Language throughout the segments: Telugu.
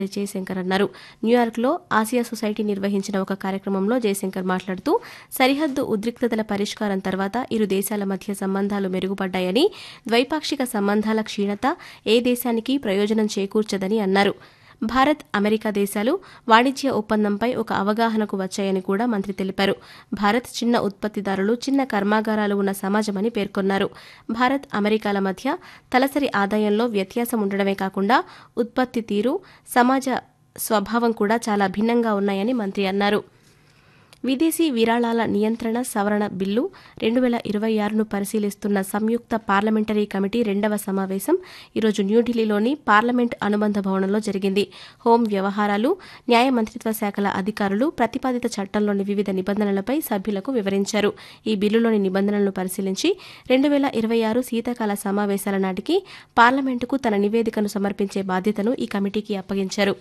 జయశంకర్ అన్నారు న్యూయార్క్లో ఆసియా సొసైటీ నిర్వహించిన ఒక కార్యక్రమంలో జయశంకర్ మాట్లాడుతూ సరిహద్దు ఉద్రిక్తతల పరిష్కారం తర్వాత ఇరు దేశాల మధ్య సంబంధాలు మెరుగుపడ్డాయని ద్వైపాక్షిక సంబంధాల క్షీణత ఏ దేశానికి ప్రయోజనం చేకూర్చదని అన్నారు భారత్ అమెరికా దేశాలు వాణిజ్య ఒప్పందంపై ఒక అవగాహనకు వచ్చాయని కూడా మంత్రి తెలిపారు భారత్ చిన్న ఉత్పత్తిదారులు చిన్న కర్మాగారాలు ఉన్న సమాజమని పేర్కొన్నారు భారత్ అమెరికాల మధ్య తలసరి ఆదాయంలో వ్యత్యాసం ఉండడమే కాకుండా ఉత్పత్తి తీరు సమాజ స్వభావం కూడా చాలా భిన్నంగా ఉన్నాయని మంత్రి అన్నారు విదేశీ విరాళాల నియంత్రణ సవరణ బిల్లు రెండు వేల ఇరవై ఆరును పరిశీలిస్తున్న సంయుక్త పార్లమెంటరీ కమిటీ రెండవ సమావేశం ఈరోజు న్యూఢిల్లీలోని పార్లమెంట్ అనుబంధ భవనంలో జరిగింది హోం వ్యవహారాలు న్యాయ మంత్రిత్వ శాఖల అధికారులు ప్రతిపాదిత చట్టంలోని వివిధ నిబంధనలపై సభ్యులకు వివరించారు ఈ బిల్లులోని నిబంధనలను పరిశీలించి రెండు వేల ఇరవై ఆరు శీతాకాల సమావేశాల నాటికి పార్లమెంటుకు తన నివేదికను సమర్పించే బాధ్యతను ఈ కమిటీకి అప్పగించారు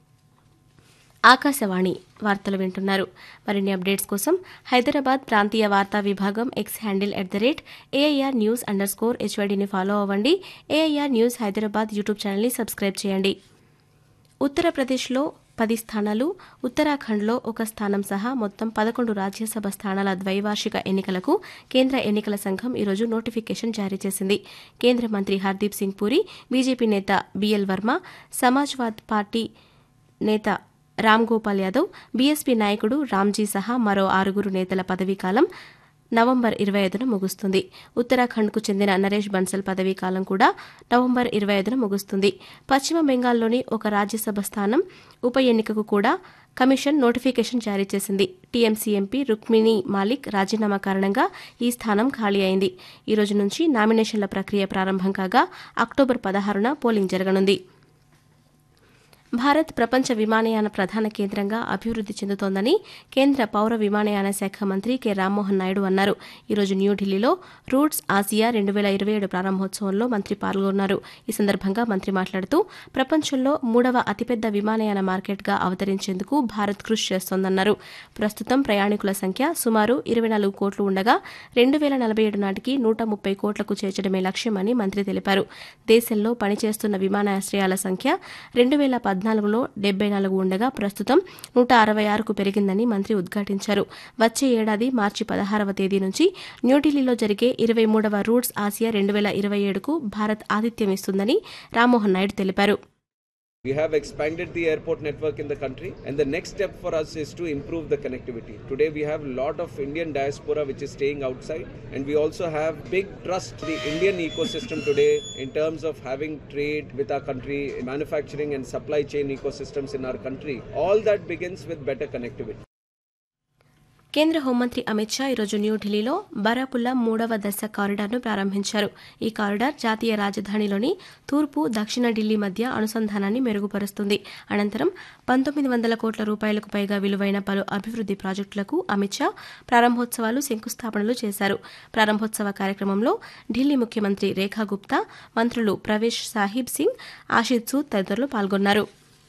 ఆకాశవాణి వార్తలు వింటున్నారు మరిన్ని అప్డేట్స్ కోసం హైదరాబాద్ ప్రాంతీయ వార్తా విభాగం X handle at the rate AIR news underscore హెచ్వైడీని ఫాలో అవ్వండి ఏఐఆర్ న్యూస్ హైదరాబాద్ యూట్యూబ్ ఛానల్ని సబ్స్క్రైబ్ చేయండి ఉత్తరప్రదేశ్లో పది స్థానాలు ఉత్తరాఖండ్లో ఒక స్థానం సహా మొత్తం పదకొండు రాజ్యసభ స్థానాల ద్వైవార్షిక ఎన్నికలకు కేంద్ర ఎన్నికల సంఘం ఈరోజు నోటిఫికేషన్ జారీ చేసింది కేంద్ర మంత్రి హర్దీప్ సింగ్ పూరి బీజేపీ నేత బీఎల్ వర్మ సమాజ్వాద్ పార్టీ నేత రామ్ గోపాల్ యాదవ్ బీఎస్పీ నాయకుడు రామ్జీ సహా మరో ఆరుగురు నేతల పదవీకాలం నవంబర్ ఇరవై ఐదున ముగుస్తుంది ఉత్తరాఖండ్కు చెందిన నరేష్ బన్సల్ పదవీకాలం కూడా నవంబర్ ఇరవై ఐదున ముగుస్తుంది పశ్చిమ బెంగాల్లోని ఒక రాజ్యసభ స్థానం ఉప ఎన్నికకు కూడా కమిషన్ నోటిఫికేషన్ జారీ చేసింది టీఎంసీ ఎంపీ రుక్మిణి మాలిక్ రాజీనామా కారణంగా ఈ స్థానం ఖాళీ అయింది ఈ రోజు నుంచి నామినేషన్ల ప్రక్రియ ప్రారంభం కాగా అక్టోబర్ పదహారున పోలింగ్ జరగనుంది భారత్ ప్రపంచ విమానయాన ప్రధాన కేంద్రంగా అభివృద్ది చెందుతోందని కేంద్ర పౌర విమానయాన శాఖ మంత్రి కె రామ్మోహన్ నాయుడు అన్నారు ఈరోజు న్యూఢిల్లీలో రూట్స్ ఆసియా రెండు వేల ఇరవై ఏడు ప్రారంభోత్సవంలో మంత్రి పాల్గొన్నారు ఈ సందర్భంగా మంత్రి మాట్లాడుతూ ప్రపంచంలో మూడవ అతిపెద్ద విమానయాన మార్కెట్గా అవతరించేందుకు భారత్ కృషి చేస్తోందన్నారు ప్రస్తుతం ప్రయాణికుల సంఖ్య సుమారు ఇరవై నాలుగు కోట్లు ఉండగా రెండు వేల నలభై ఏడు నాటికి నూట ముప్పై కోట్లకు చేర్చడమే లక్ష్యమని మంత్రి తెలిపారు దేశంలో పనిచేస్తున్న విమానాశ్రయాల సంఖ్య రెండు వేల పద్నాలుగులో డెబ్బై నాలుగు ఉండగా ప్రస్తుతం నూట అరవై ఆరుకు పెరిగిందని మంత్రి ఉద్ఘాటించారు వచ్చే ఏడాది మార్చి పదహారవ తేదీ నుంచి న్యూఢిల్లీలో జరిగే ఇరవై మూడవ రూట్స్ ఆసియా రెండు వేల ఇరవై ఏడుకు భారత్ ఆతిథ్యం ఇస్తుందని రామ్మోహన్ నాయుడు తెలిపారు We have expanded the airport network in the country, and the next step for us is to improve the connectivity. Today, we have a lot of Indian diaspora which is staying outside, and we also have big trust the Indian ecosystem today in terms of having trade with our country, manufacturing and supply chain ecosystems in our country. All that begins with better connectivity. కేంద్ర హోంమంత్రి అమిత్ షా ఈరోజు న్యూఢిల్లీలో బరాపుల్లా మూడవ దశ కారిడార్ను ప్రారంభించారు ఈ కారిడార్ జాతీయ రాజధానిలోని తూర్పు దక్షిణ ఢిల్లీ మధ్య అనుసంధానాన్ని మెరుగుపరుస్తుంది అనంతరం పంతొమ్మిది వందల కోట్ల రూపాయలకు పైగా విలువైన పలు అభివృద్ది ప్రాజెక్టులకు అమిత్ షా ప్రారంభోత్సవాలు శంకుస్థాపనలు చేశారు ప్రారంభోత్సవ కార్యక్రమంలో ఢిల్లీ ముఖ్యమంత్రి రేఖా గుప్తా మంత్రులు ప్రవేశ్ సాహిబ్ సింగ్ ఆషిద్ సూద్ తదితరులు పాల్గొన్నారు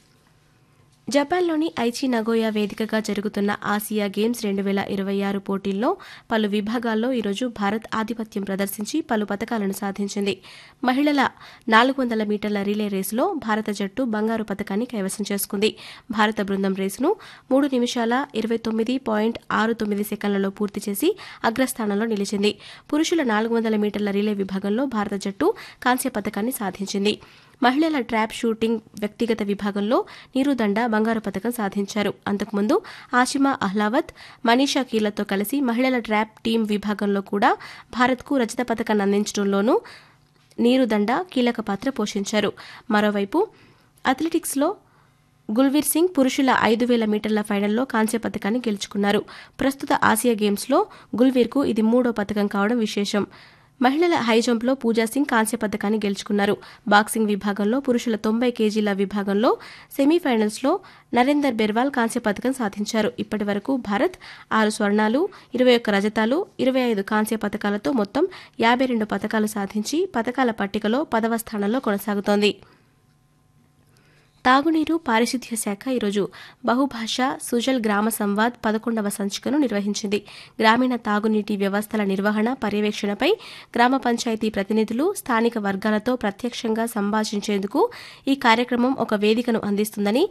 జపాన్లోని ఐచి నగోయా వేదికగా జరుగుతున్న ఆసియా గేమ్స్ రెండు వేల ఇరవై ఆరు పోటీల్లో పలు విభాగాల్లో ఈరోజు భారత్ ఆధిపత్యం ప్రదర్శించి పలు పథకాలను సాధించింది మహిళల నాలుగు వందల మీటర్ల రిలే రేసులో భారత జట్టు బంగారు పథకాన్ని కైవసం చేసుకుంది భారత బృందం రేసును మూడు నిమిషాల ఇరవై తొమ్మిది పాయింట్ ఆరు తొమ్మిది సెకండ్లలో పూర్తి చేసి అగ్రస్థానంలో నిలిచింది పురుషుల నాలుగు వందల మీటర్ల రిలే విభాగంలో భారత జట్టు కాంస్య పథకాన్ని సాధించింది మహిళల ట్రాప్ షూటింగ్ వ్యక్తిగత విభాగంలో నీరుదండ బంగారు పథకం సాధించారు అంతకుముందు ఆషిమా అహ్లావత్ మనీషా కీలతో కలిసి మహిళల ట్రాప్ టీం విభాగంలో కూడా భారత్కు రజత పథకాన్ని అందించడంలోనూ నీరుదండ కీలక పాత్ర పోషించారు మరోవైపు అథ్లెటిక్స్లో గుల్వీర్ సింగ్ పురుషుల ఐదు వేల మీటర్ల ఫైనల్లో కాంస్య పథకాన్ని గెలుచుకున్నారు ప్రస్తుత ఆసియా గేమ్స్లో గుల్వీర్కు ఇది మూడో పథకం కావడం విశేషం మహిళల హై జంప్లో పూజా సింగ్ కాంస్య పథకాన్ని గెలుచుకున్నారు బాక్సింగ్ విభాగంలో పురుషుల తొంభై కేజీల విభాగంలో సెమీఫైనల్స్లో నరేందర్ బెర్వాల్ కాంస్య పథకం సాధించారు ఇప్పటి వరకు భారత్ ఆరు స్వర్ణాలు ఇరవై ఒక్క రజతాలు ఇరవై ఐదు కాంస్య పథకాలతో మొత్తం యాభై రెండు పథకాలు సాధించి పథకాల పట్టికలో పదవ స్థానంలో కొనసాగుతోంది తాగునీరు పారిశుద్ధ్య శాఖ ఈరోజు బహుభాష సుజల్ గ్రామ సంవాద్ పదకొండవ సంచికను నిర్వహించింది గ్రామీణ తాగునీటి వ్యవస్థల నిర్వహణ పర్యవేక్షణపై గ్రామ పంచాయతీ ప్రతినిధులు స్థానిక వర్గాలతో ప్రత్యక్షంగా సంభాషించేందుకు ఈ కార్యక్రమం ఒక వేదికను అందిస్తుందని